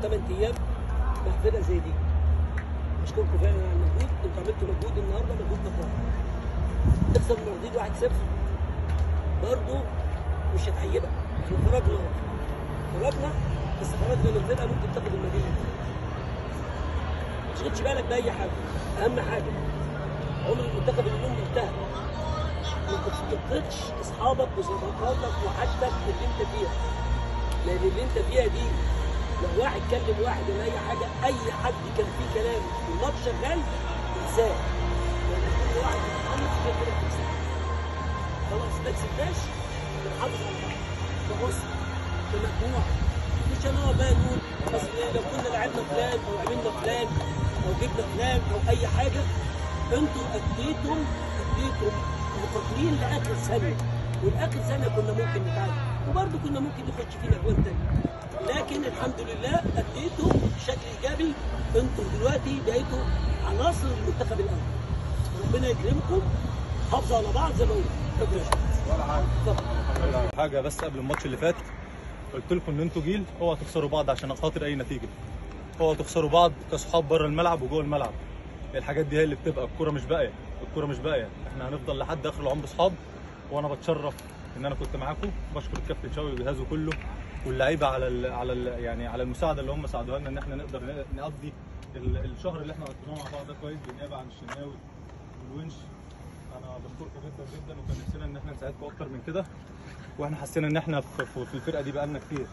8 ايام مع فرقه زي دي اشكركم فعلا على المجهود انتوا عملتوا مجهود النهارده مجهود جبار تخسر المواضيع 1-0 برضه مش هتعيبك احنا خرجنا خرجنا بس خرجنا من فرقه ممكن تاخد المدينه ما تشغلش بالك باي حاجه اهم حاجه عمر المنتخب اليوم انتهى ما تفقدش اصحابك وصداقاتك وحاجتك اللي انت فيها لان اللي انت فيها دي لو واحد كلم واحد ولا اي حاجه اي حد كان فيه كلام والماتش شغال انساه لان كل واحد بيتحمس غير كده بتكسب خلاص ما كسبناش بنحافظ على بعض كبص كمجموعه مش هنقعد بقى نقول اصل إيه لو كنا لعبنا فلان او عملنا فلان او جبنا فلان او اي حاجه انتوا اديتم اديتم مقاتلين لاخر ثانيه والاخر ثانيه كنا ممكن نتعادل وبرضه كنا ممكن نخش فينا اجوان تاني لكن الحمد لله اديتوا بشكل ايجابي انتوا دلوقتي بقيتوا عناصر المنتخب الاول ربنا يكرمكم حافظوا على بعض زي ما قلت شكرا ولا حاجه اتفضل. حاجه بس قبل الماتش اللي فات قلت لكم ان انتوا جيل اوعوا تخسروا بعض عشان خاطر اي نتيجه اوعوا تخسروا بعض كصحاب بره الملعب وجوه الملعب الحاجات دي هي اللي بتبقى الكوره مش باقيه الكوره مش باقيه احنا هنفضل لحد اخر العمر اصحاب وانا بتشرف ان انا كنت معاكم بشكر الكابتن شوقي وجهازه كله واللعيبه على ال على ال يعني على المساعده اللي هم ساعدوها لنا ان احنا نقدر ن- نقضي ال- الشهر اللي احنا قضيناه مع بعض ده كويس بالنيابه عن الشناوي والونش انا بشكركم جدا جدا وكان نفسنا ان احنا نساعدكم اكتر من كده واحنا حسينا ان احنا في, في, في الفرقه دي بقالنا كتير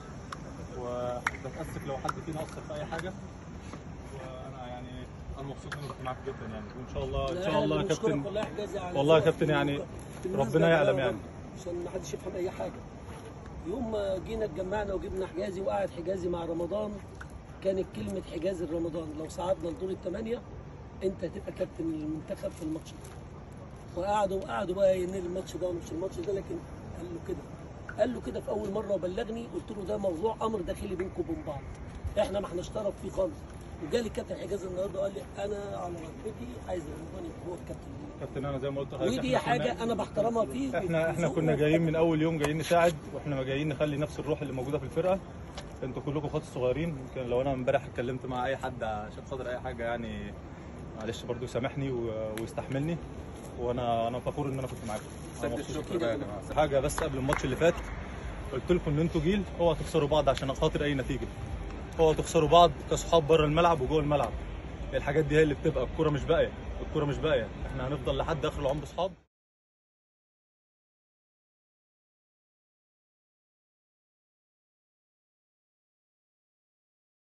وبتاسف لو حد فينا اثر في اي حاجه وانا يعني انا مبسوط اني كنت معاكم جدا يعني وان شاء الله ان شاء الله يا كابتن والله يا حجازي على والله يا ذوقك كابتن يعني بالمناسبة ربنا يعلم بقى يعني. عشان ما حدش يفهم اي حاجه يوم ما جينا اتجمعنا وجبنا حجازي وقعد حجازي مع رمضان كانت كلمه حجازي رمضان لو صعدنا لدور الثمانيه انت هتبقى كابتن المنتخب في الماتش ده وقعدوا قعدوا بقى ينقل الماتش ده ومش الماتش ده لكن قال له كده قال له كده في اول مره وبلغني قلت له ده موضوع امر داخلي بينكم وبين بعض احنا ما احناش طرف فيه خالص وجالي كابتن حجازي النهارده قال لي انا على رغبتي عايز رمضان يبقى هو الكابتن كابتن انا زي ما قلت لحضرتك ودي إحنا كنا- حاجه انا بحترمها فيه احنا احنا كنا جايين من اول يوم جايين نساعد واحنا جايين نخلي نفس الروح اللي موجوده في الفرقه انتوا كلكم اخوات صغيرين يمكن لو انا امبارح اتكلمت مع اي حد عشان خاطر اي حاجه يعني معلش برضو يسامحني و- ويستحملني وانا انا فخور ان انا كنت معاكم أنا سد مبسوط. الشكر بقى يا جماعه حاجه بس قبل الماتش اللي فات قلت لكم ان انتوا جيل اوعوا تخسروا بعض عشان خاطر اي نتيجه اوعوا تخسروا بعض كصحاب بره الملعب وجوه الملعب الحاجات دي هي اللي بتبقى الكوره مش باقيه الكوره مش باقيه احنا هنفضل لحد اخر العمر اصحاب